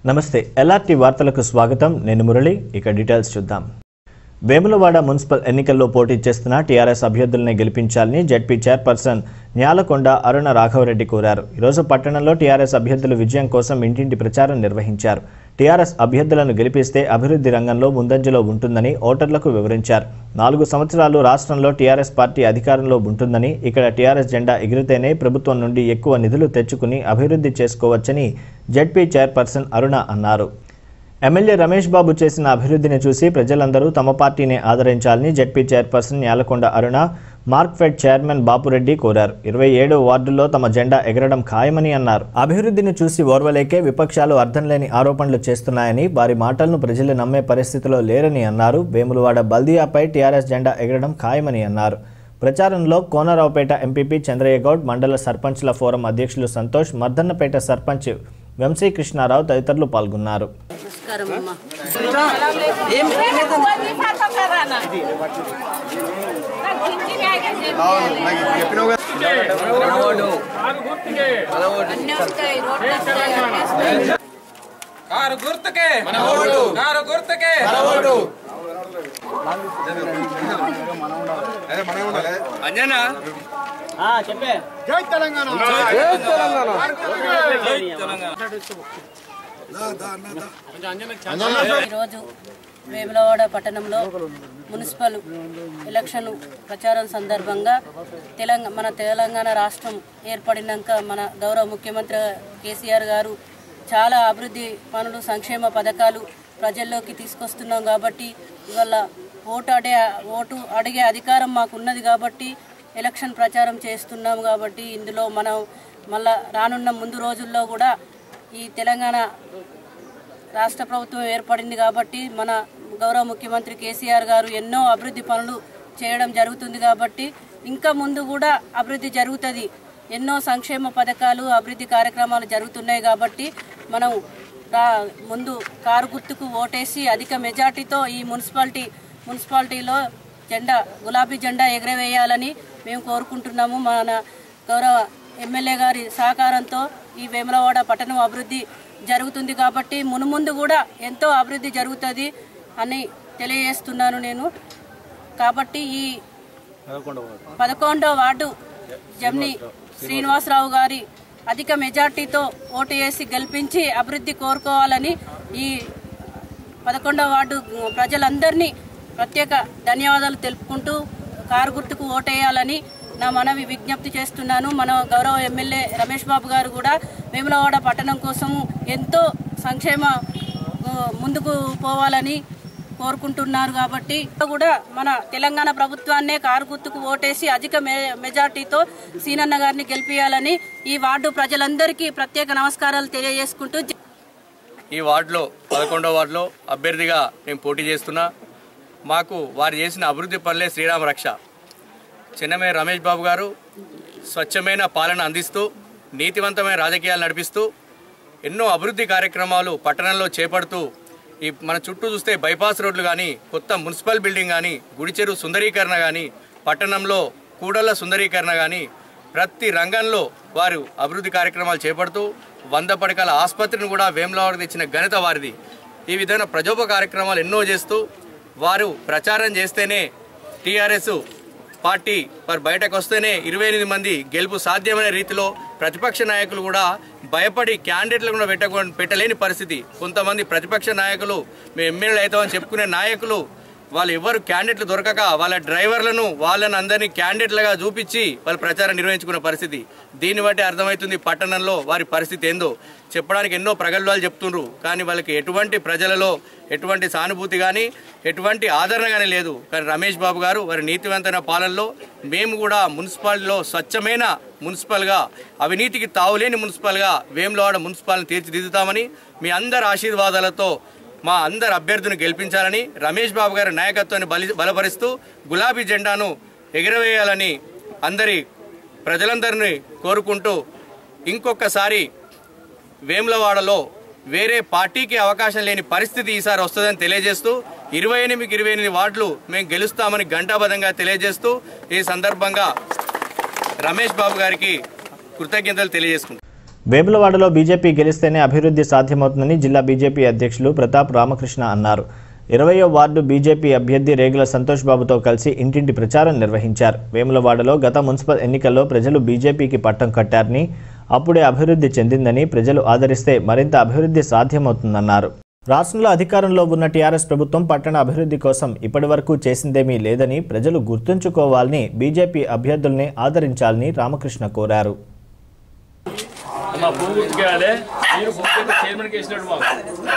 నమస్తే ఎల్ఆర్టీ వార్తలకు స్వాగతం నేను మురళి ఇక డీటెయిల్స్ చూద్దాం వేములవాడ మున్సిపల్ ఎన్నికల్లో పోటీ చేస్తున్న టీఆర్ఎస్ అభ్యర్థుల్ని గెలిపించాలని జడ్పీ చైర్పర్సన్ న్యాలకొండ అరుణ రాఘవరెడ్డి కోరారు ఈరోజు పట్టణంలో టీఆర్ఎస్ అభ్యర్థుల విజయం కోసం ఇంటింటి ప్రచారం నిర్వహించారు టీఆర్ఎస్ అభ్యర్థులను గెలిపిస్తే అభివృద్ధి రంగంలో ముందంజలో ఉంటుందని ఓటర్లకు వివరించారు నాలుగు సంవత్సరాలు రాష్ట్రంలో టీఆర్ఎస్ పార్టీ అధికారంలో ఉంటుందని ఇక్కడ టీఆర్ఎస్ జెండా ఎగిరితేనే ప్రభుత్వం నుండి ఎక్కువ నిధులు తెచ్చుకుని అభివృద్ధి చేసుకోవచ్చని జడ్పీ చైర్పర్సన్ అరుణ అన్నారు ఎమ్మెల్యే రమేష్ బాబు చేసిన అభివృద్ధిని చూసి ప్రజలందరూ తమ పార్టీని ఆదరించాలని ZP chairperson Nyalakonda Aruna Markfed chairman Bapu Reddy కోరారు ఇరవై ఏడు వార్డుల్లో తమ జెండా ఎగరడం ఖాయమని అన్నారు అభివృద్ధిని చూసి ఓర్వలేకే విపక్షాలు అర్థం లేని ఆరోపణలు చేస్తున్నాయని వారి మాటలను ప్రజలు నమ్మే పరిస్థితిలో లేరని అన్నారు వేములవాడ బల్దియాపై టీఆర్ఎస్ జెండా ఎగరడం ఖాయమని అన్నారు ప్రచారంలో కోనరావుపేట ఎంపీపీ చంద్రయ్య గౌడ్ మండల సర్పంచ్ల ఫోరం అధ్యక్షులు సంతోష్ మర్దన్నపేట సర్పంచ్ వంశీ కృష్ణారావు తదితరులు పాల్గొన్నారు నమస్కారం అమ్మ ఏం కారు గుర్తుకే మన ఓటు కారు గుర్తుకే మన ఓటు అంజనా ఈరోజు వేములవాడ పట్టణంలో మున్సిపల్ ఎలక్షన్ ప్రచారం సందర్భంగా తెలంగాణ మన తెలంగాణ రాష్ట్రం ఏర్పడినాక మన గౌరవ ముఖ్యమంత్రి కేసీఆర్ గారు చాలా అభివృద్ధి పనులు సంక్షేమ పథకాలు ప్రజల్లోకి తీసుకొస్తున్నాం కాబట్టి ఇవాళ ఓటు అడే ఓటు అడిగే అధికారం మాకు ఉన్నది కాబట్టి ఎలక్షన్ ప్రచారం చేస్తున్నాం కాబట్టి ఇందులో మనం మళ్ళా రానున్న ముందు రోజుల్లో కూడా ఈ తెలంగాణ రాష్ట్ర ప్రభుత్వం ఏర్పడింది కాబట్టి మన గౌరవ ముఖ్యమంత్రి కేసీఆర్ గారు ఎన్నో అభివృద్ధి పనులు చేయడం జరుగుతుంది కాబట్టి ఇంకా ముందు కూడా అభివృద్ధి జరుగుతుంది ఎన్నో సంక్షేమ పథకాలు అభివృద్ధి కార్యక్రమాలు జరుగుతున్నాయి కాబట్టి మనం రా- ముందు కారు గుర్తుకు ఓటేసి అధిక మెజార్టీతో ఈ మున్సిపాలిటీ మున్సిపాలిటీలో జెండా గులాబీ జెండా ఎగరవేయాలని మేము కోరుకుంటున్నాము మన గౌరవ ఎమ్మెల్యే గారి సహకారంతో ఈ వేములవాడ పట్టణం అభివృద్ధి జరుగుతుంది కాబట్టి మునుముందు కూడా ఎంతో అభివృద్ధి జరుగుతుంది అని తెలియజేస్తున్నాను నేను కాబట్టి ఈ పదకొండవ వార్డు జమ్ని శ్రీనివాసరావు గారి అధిక మెజార్టీతో ఓటు వేసి గెలిపించి అభివృద్ధి కోరుకోవాలని ఈ పదకొండవ వార్డు ప్రజలందరినీ ప్రత్యేక ధన్యవాదాలు తెలుపుకుంటూ కారు గుర్తుకు ఓటేయాలని నా మనవి విజ్ఞప్తి చేస్తున్నాను మన గౌరవ ఎమ్మెల్యే రమేష్ బాబు గారు కూడా వేములవాడ పట్టణం కోసము ఎంతో సంక్షేమ ఆ, ముందుకు పోవాలని కోరుకుంటున్నారు కాబట్టి కూడా మన తెలంగాణ ప్రభుత్వాన్నే కారు గుర్తుకు ఓటేసి అధిక మె- మెజార్టీతో సీనన్న గారిని గెలిపించాలని ఈ వార్డు ప్రజలందరికీ ప్రత్యేక నమస్కారాలు తెలియజేసుకుంటూ జై- ఈ వార్డులో పదకొండవ వార్డులో అభ్యర్థిగా నేను పోటీ చేస్తున్నా మాకు వారు చేసిన అభివృద్ధి పనులే శ్రీరామ రక్ష చిన్నమే రమేష్ బాబు గారు స్వచ్ఛమైన పాలన అందిస్తూ నీతివంతమైన రాజకీయాలు నడిపిస్తూ ఎన్నో అభివృద్ధి కార్యక్రమాలు పట్టణంలో చేపడుతూ ఈ మన చుట్టూ చూస్తే బైపాస్ రోడ్లు కానీ కొత్త మున్సిపల్ బిల్డింగ్ కానీ గుడిచెరు సుందరీకరణ కానీ పట్టణంలో కూడళ్ల సుందరీకరణ కానీ ప్రతి రంగంలో వారు అభివృద్ధి కార్యక్రమాలు చేపడుతూ వంద పడకల ఆసుపత్రిని కూడా వేములవాడకు తెచ్చిన ఘనత వారిది ఈ విధమైన ప్రజోప కార్యక్రమాలు ఎన్నో చేస్తూ వారు ప్రచారం చేస్తేనే టీఆర్ఎస్ పార్టీ వారు బయటకు వస్తేనే ఇరవై ఎనిమిది మంది గెలుపు సాధ్యమైన రీతిలో ప్రతిపక్ష నాయకులు కూడా భయపడి క్యాండిడేట్లు కూడా పెట్ట పెట్టలేని పరిస్థితి కొంతమంది ప్రతిపక్ష నాయకులు మేము ఎమ్మెల్యేలు అవుతామని చెప్పుకునే నాయకులు వాళ్ళు ఎవరు క్యాండిడేట్లు దొరకక వాళ్ళ డ్రైవర్లను వాళ్ళని అందరినీ క్యాండిడేట్లుగా చూపించి వాళ్ళు ప్రచారం నిర్వహించుకున్న పరిస్థితి దీన్ని బట్టి అర్థమవుతుంది పట్టణంలో వారి పరిస్థితి ఏందో చెప్పడానికి ఎన్నో ప్రగల్భాలు చెప్తుండ్రు కానీ వాళ్ళకి ఎటువంటి ప్రజలలో ఎటువంటి సానుభూతి కానీ ఎటువంటి ఆదరణ కానీ లేదు కానీ రమేష్ బాబు గారు వారి నీతివంతమైన పాలనలో మేము కూడా మున్సిపాలిటీలో స్వచ్ఛమైన మున్సిపల్గా అవినీతికి తావులేని మున్సిపల్గా వేములవాడ మున్సిపాలిటీని తీర్చిదిద్దుతామని మీ అందరి ఆశీర్వాదాలతో మా అందరు అభ్యర్థిని గెలిపించాలని రమేష్ బాబు గారి నాయకత్వాన్ని బలి బలపరుస్తూ గులాబీ జెండాను ఎగురవేయాలని అందరి ప్రజలందరినీ కోరుకుంటూ ఇంకొకసారి వేములవాడలో వేరే పార్టీకి అవకాశం లేని పరిస్థితి ఈసారి వస్తుందని తెలియజేస్తూ ఇరవై ఎనిమిదికి ఇరవై ఎనిమిది వార్డులు మేము గెలుస్తామని ఘంటాబద్ధంగా తెలియజేస్తూ ఈ సందర్భంగా రమేష్ బాబు గారికి కృతజ్ఞతలు తెలియజేసుకుంటాం వేములవాడలో బీజేపీ గెలిస్తేనే అభివృద్ధి సాధ్యమవుతుందని జిల్లా బీజేపీ అధ్యక్షులు ప్రతాప్ రామకృష్ణ అన్నారు ఇరవయో వార్డు బీజేపీ అభ్యర్థి రేగుల సంతోష్ బాబుతో కలిసి ఇంటింటి ప్రచారం నిర్వహించారు వేములవాడలో గత మున్సిపల్ ఎన్నికల్లో ప్రజలు బీజేపీకి పట్టం కట్టారని అప్పుడే అభివృద్ధి చెందిందని ప్రజలు ఆదరిస్తే మరింత అభివృద్ధి సాధ్యమవుతుందన్నారు రాష్ట్రంలో అధికారంలో ఉన్న టీఆర్ఎస్ ప్రభుత్వం పట్టణ అభివృద్ధి కోసం ఇప్పటివరకు చేసిందేమీ లేదని ప్రజలు గుర్తుంచుకోవాలని బీజేపీ అభ్యర్థుల్ని ఆదరించాలని రామకృష్ణ కోరారు మా భూమి గుర్తుకేయాలి మీరు భూమి చైర్మన్కి వేసినట్టు మాకు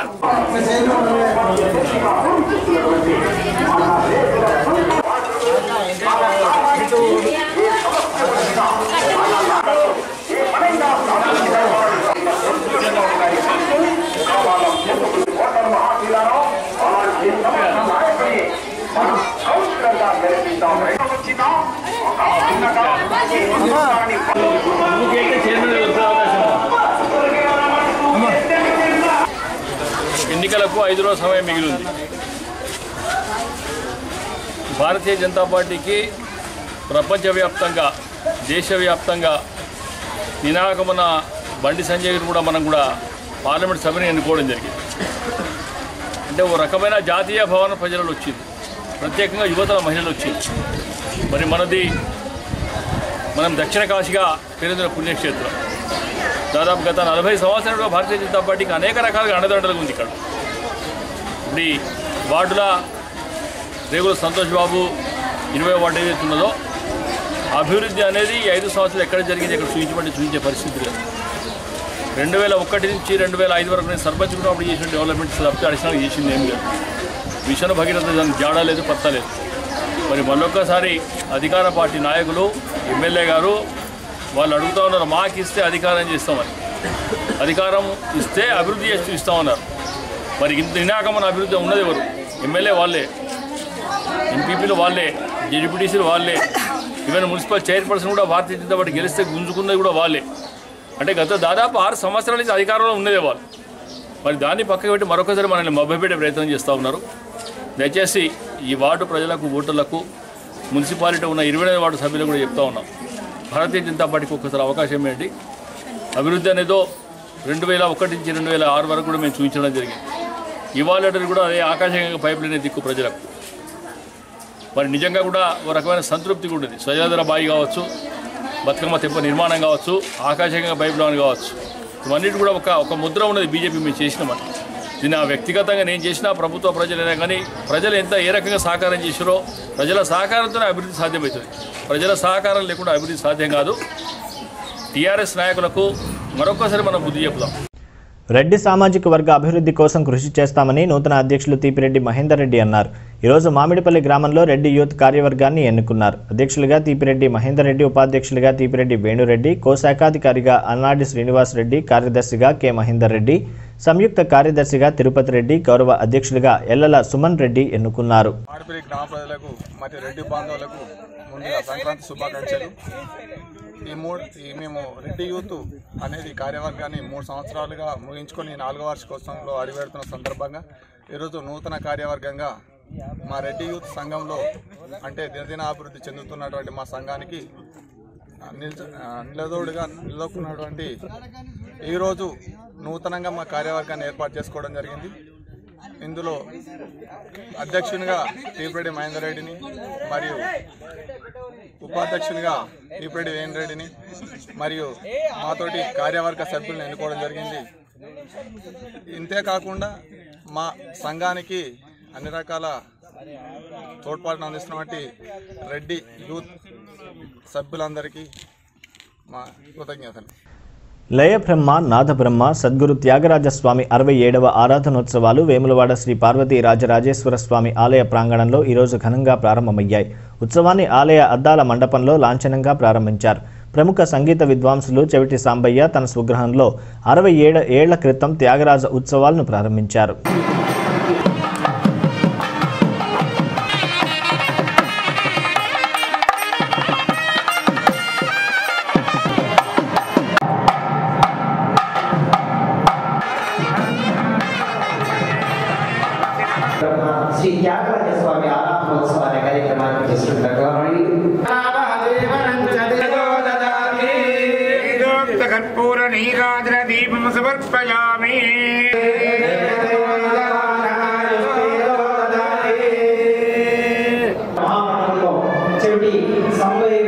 భూమికైతే చైర్మన్ వచ్చే అవకాశం ఉంది. ఎన్నికలకు ఐదు రోజుల సమయం మిగిలి ఉంది భారతీయ జనతా పార్టీకి ప్రపంచవ్యాప్తంగా దేశవ్యాప్తంగా నినాకమున బండి సంజయ్ గారు కూడా మనం కూడా పార్లమెంట్ సభని ఎన్నుకోవడం జరిగింది అంటే ఓ రకమైన జాతీయ భవన ప్రజలు వచ్చింది ప్రత్యేకంగా యువతల మహిళలు వచ్చింది మరి మనది మనం దక్షిణ కాశీగా పేరొందిన పుణ్యక్షేత్రం దాదాపు గత నలభై సంవత్సరాలుగా భారతీయ జనతా పార్టీకి అనేక రకాలుగా అండదండలుగా ఉంది ఇక్కడ ఇప్పుడు ఈ వార్డుల రేగుల సంతోష్ బాబు ఇరవై వార్డు ఏదైతే ఉన్నదో అభివృద్ధి అనేది ఈ ఐదు సంవత్సరాలు ఎక్కడ జరిగింది ఎక్కడ చూపించబడి చూపించే పరిస్థితి లేదు రెండు వేల ఒకటి నుంచి రెండు వేల ఐదు వరకు నేను సర్పంచ్ కూడా అప్పుడు చేసిన డెవలప్మెంట్స్ తప్పితే అడిషనల్గా చేసింది ఏం లేదు మిషన్ భగీరథ దానికి జాడా లేదు పత్తా లేదు మరి మళ్ళొక్కసారి అధికార పార్టీ నాయకులు ఎమ్మెల్యే గారు వాళ్ళు అడుగుతా ఉన్నారు మాకు ఇస్తే అధికారం చేస్తామని అధికారం ఇస్తే అభివృద్ధి చేస్తూ ఇస్తామన్నారు మరి ఇంత నినాకమైన అభివృద్ధి ఉన్నది ఎవరు ఎమ్మెల్యే వాళ్ళే ఎంపీపీలు వాళ్ళే జడ్పీటీసీలు వాళ్ళే ఈవెన్ మున్సిపల్ చైర్పర్సన్ కూడా భారతీయ జనతా పార్టీ గెలిస్తే గుంజుకున్నది కూడా వాళ్ళే అంటే గత దాదాపు ఆరు సంవత్సరాల నుంచి అధికారంలో ఉన్నదే వాళ్ళు మరి దాన్ని పక్కకు పెట్టి మరొకసారి మనల్ని మభ్యపెట్టే ప్రయత్నం చేస్తూ ఉన్నారు దయచేసి ఈ వార్డు ప్రజలకు ఓటర్లకు మున్సిపాలిటీ ఉన్న ఇరవై ఐదు వార్డు సభ్యులు కూడా చెప్తా ఉన్నాం భారతీయ జనతా పార్టీకి ఒక్కసారి అవకాశం ఏంటి అభివృద్ధి అనేదో రెండు వేల ఒకటి నుంచి రెండు వేల ఆరు వరకు కూడా మేము చూపించడం జరిగింది ఇవాళ కూడా అదే ఆకాశంగా పైప్ లైన్ దిక్కు ప్రజలకు మరి నిజంగా కూడా ఒక రకమైన సంతృప్తి కూడా ఉంది సజాదర బాయి కావచ్చు బతుకమ్మ తెప్ప నిర్మాణం కావచ్చు ఆకాశంగా పైప్ లైన్ కావచ్చు ఇవన్నిటి కూడా ఒక ఒక ముద్ర ఉన్నది బీజేపీ మేము చేసినామని దీన్ని ఆ వ్యక్తిగతంగా నేను చేసిన ప్రభుత్వ ప్రజలైనా కానీ ప్రజలు ఎంత ఏ రకంగా సహకారం చేసారో ప్రజల సహకారంతోనే అభివృద్ధి సాధ్యమవుతుంది ప్రజల సహకారం లేకుండా అభివృద్ధి సాధ్యం కాదు టీఆర్ఎస్ నాయకులకు మరొకసారి మనం బుద్ధి చెప్దాం రెడ్డి సామాజిక వర్గ అభివృద్ధి కోసం కృషి చేస్తామని నూతన అధ్యక్షులు తీపిరెడ్డి మహేందర్ రెడ్డి అన్నారు ఈరోజు మామిడిపల్లి గ్రామంలో రెడ్డి యూత్ కార్యవర్గాన్ని ఎన్నుకున్నారు అధ్యక్షులుగా తీపిరెడ్డి మహేందర్ రెడ్డి ఉపాధ్యక్షులుగా తీపిరెడ్డి వేణురెడ్డి కోశాఖాధికారిగా అన్నాడి శ్రీనివాస్ రెడ్డి కార్యదర్శిగా కె మహేందర్ రెడ్డి సంయుక్త కార్యదర్శిగా తిరుపతి రెడ్డి గౌరవ అధ్యక్షులుగా ఎల్లల సుమన్ రెడ్డి ఎన్నుకున్నారు ఆడపిల్లి గ్రామ ప్రజలకు మరియు రెడ్డి బాంధవులకు ముందుగా సంక్రాంతి శుభాకాంక్షలు ఈ మూడు ఈ మేము రెడ్డి యూత్ అనేది కార్యవర్గాన్ని మూడు సంవత్సరాలుగా ముగించుకొని నాలుగో వార్షికోత్సవంలో అడుగుపెడుతున్న సందర్భంగా ఈరోజు నూతన కార్యవర్గంగా మా రెడ్డి యూత్ సంఘంలో అంటే దినదిన అభివృద్ధి చెందుతున్నటువంటి మా సంఘానికి నిల్చ- ఆ, నిలదోడుగా నిలదొక్కున్నటువంటి ఈరోజు నూతనంగా మా కార్యవర్గాన్ని ఏర్పాటు చేసుకోవడం జరిగింది ఇందులో అధ్యక్షునిగా టీపిరెడ్డి మహేందర్ రెడ్డిని మరియు ఉపాధ్యక్షునిగా టీపిరెడ్డి వేణు రెడ్డిని మరియు మాతోటి కార్యవర్గ సభ్యులను ఎన్నుకోవడం జరిగింది ఇంతే కాకుండా మా సంఘానికి అన్ని రకాల తోడ్పాటును అందిస్తున్నటువంటి రెడ్డి యూత్ సభ్యులందరికీ మా కృతజ్ఞతలు లయబ్రహ్మ నాదబ్రహ్మ సద్గురు త్యాగరాజ స్వామి అరవై ఏడవ ఆరాధనోత్సవాలు వేములవాడ శ్రీ పార్వతీ రాజరాజేశ్వర స్వామి ఆలయ ప్రాంగణంలో ఈరోజు ఘనంగా ప్రారంభమయ్యాయి ఉత్సవాన్ని ఆలయ అద్దాల మండపంలో లాంఛనంగా ప్రారంభించారు ప్రముఖ సంగీత విద్వాంసులు చెవిటి సాంబయ్య తన స్వగృహంలో అరవై ఏడ ఏళ్ల క్రితం త్యాగరాజ ఉత్సవాలను ప్రారంభించారు శ్రీ త్యాగరాజ స్వామి ఆరాధనోత్సవ అనే కార్యక్రమాన్ని చేస్తుంటారు कर्पूरनीराजनदीपं समर्पयामि మహామంత్రంలో చెవిటి సంవై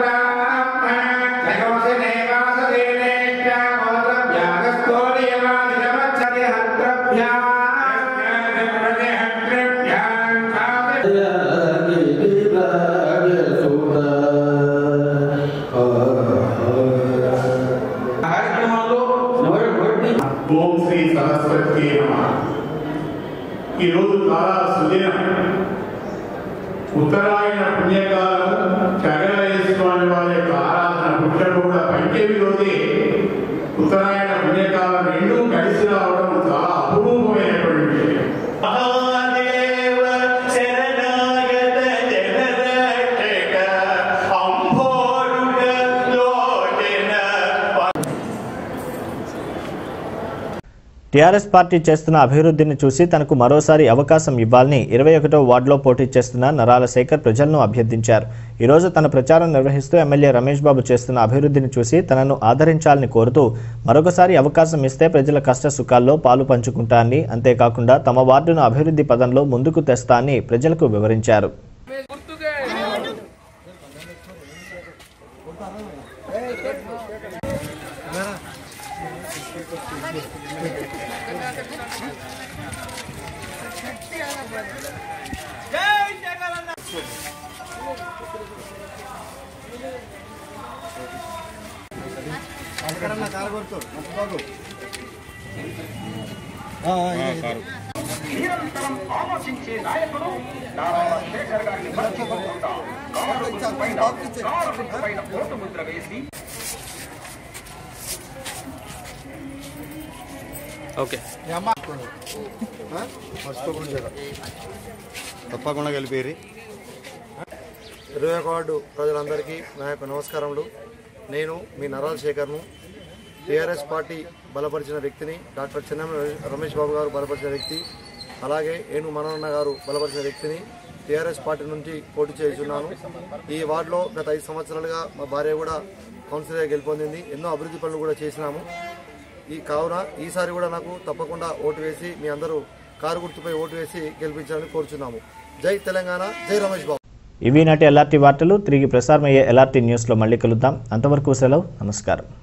ఓం శ్రీ సరస్వతి నమః ఈరోజు చాలా సుదినం ఉత్తరాయణ పుణ్యకాలం చగలయ్య స్వామి వారి యొక్క ఆరాధన పుట్టడం కూడా పంచమి రోజే ఉత్తరాయణ పుణ్యకాలం రెండూ కలిసి రావడం చాలా అపురూపమైనటువంటి విషయం టీఆర్ఎస్ పార్టీ చేస్తున్న అభివృద్ధిని చూసి తనకు మరోసారి అవకాశం ఇవ్వాలని ఇరవై ఒకటో వార్డులో పోటీ చేస్తున్న నరాల శేఖర్ ప్రజలను అభ్యర్థించారు ఈరోజు తన ప్రచారం నిర్వహిస్తూ ఎమ్మెల్యే రమేష్ బాబు చేస్తున్న అభివృద్ధిని చూసి తనను ఆదరించాలని కోరుతూ మరొకసారి అవకాశం ఇస్తే ప్రజల కష్ట సుఖాల్లో పాలు పంచుకుంటానని అంతేకాకుండా తమ వార్డును అభివృద్ధి పదంలో ముందుకు తెస్తా అని ప్రజలకు వివరించారు ఓకే తప్పకుండా గెలిపేరి ఇరవై ఒక వార్డు ప్రజలందరికీ నా యొక్క నమస్కారములు నేను మీ నరాల్ శేఖర్ను టీఆర్ఎస్ పార్టీ బలపరిచిన వ్యక్తిని డాక్టర్ చెన్నం రమేష్ బాబు గారు బలపరిచిన వ్యక్తి అలాగే ఏను మనన్న గారు బలపరిచిన వ్యక్తిని టీఆర్ఎస్ పార్టీ నుంచి పోటీ చేస్తున్నాను ఈ వార్డులో గత ఐదు సంవత్సరాలుగా మా భార్య కూడా కౌన్సిలర్గా గెలుపొందింది ఎన్నో అభివృద్ధి పనులు కూడా చేసినాము ఈ కావున ఈసారి కూడా నాకు తప్పకుండా ఓటు వేసి మీ అందరూ కారు గుర్తుపై ఓటు వేసి గెలిపించాలని కోరుచున్నాము జై తెలంగాణ జై రమేష్ బాబు ఇవి నాటి ఎల్ఆర్టీ వార్తలు తిరిగి ప్రసారమయ్యే ఎల్ఆర్టీ న్యూస్లో మళ్ళీ కలుద్దాం అంతవరకు సెలవు నమస్కారం